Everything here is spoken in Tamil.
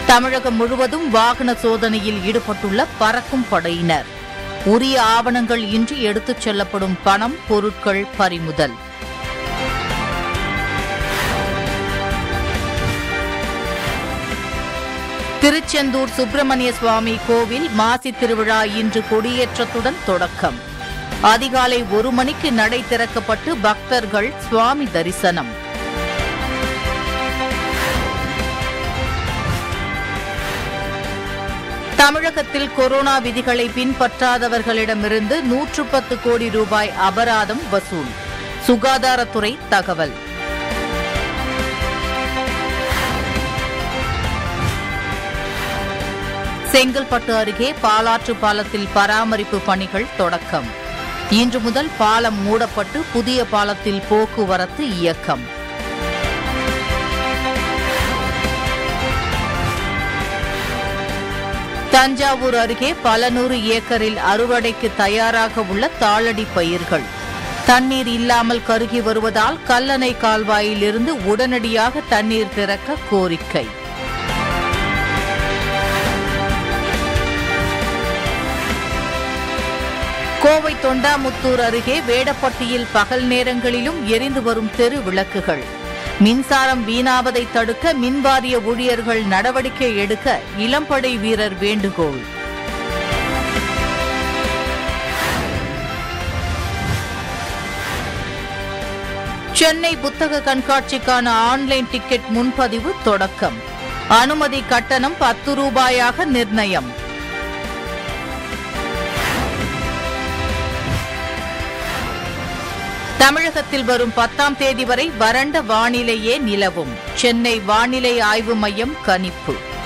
தமிழகம் முழுவதும் வாகன சோதனையில் ஈடுபட்டுள்ள பறக்கும் படையினர் உரிய ஆவணங்கள் இன்றி எடுத்துச் செல்லப்படும் பணம் பொருட்கள் பறிமுதல் திருச்செந்தூர் சுப்பிரமணிய சுவாமி கோவில் மாசி திருவிழா இன்று கொடியேற்றத்துடன் தொடக்கம் அதிகாலை ஒரு மணிக்கு நடை திறக்கப்பட்டு பக்தர்கள் சுவாமி தரிசனம் தமிழகத்தில் கொரோனா விதிகளை பின்பற்றாதவர்களிடமிருந்து நூற்று பத்து கோடி ரூபாய் அபராதம் வசூல் சுகாதாரத்துறை தகவல் செங்கல்பட்டு அருகே பாலாற்று பாலத்தில் பராமரிப்பு பணிகள் தொடக்கம் இன்று முதல் பாலம் மூடப்பட்டு புதிய பாலத்தில் போக்குவரத்து இயக்கம் தஞ்சாவூர் அருகே பல நூறு ஏக்கரில் அறுவடைக்கு தயாராக உள்ள தாளடி பயிர்கள் தண்ணீர் இல்லாமல் கருகி வருவதால் கல்லணை கால்வாயில் இருந்து உடனடியாக தண்ணீர் திறக்க கோரிக்கை கோவை தொண்டாமுத்தூர் அருகே வேடப்பட்டியில் பகல் நேரங்களிலும் எரிந்து வரும் தெரு விளக்குகள் மின்சாரம் வீணாவதை தடுக்க மின்வாரிய ஊழியர்கள் நடவடிக்கை எடுக்க இளம்படை வீரர் வேண்டுகோள் சென்னை புத்தக கண்காட்சிக்கான ஆன்லைன் டிக்கெட் முன்பதிவு தொடக்கம் அனுமதி கட்டணம் பத்து ரூபாயாக நிர்ணயம் தமிழகத்தில் வரும் பத்தாம் தேதி வரை வறண்ட வானிலையே நிலவும் சென்னை வானிலை ஆய்வு மையம் கணிப்பு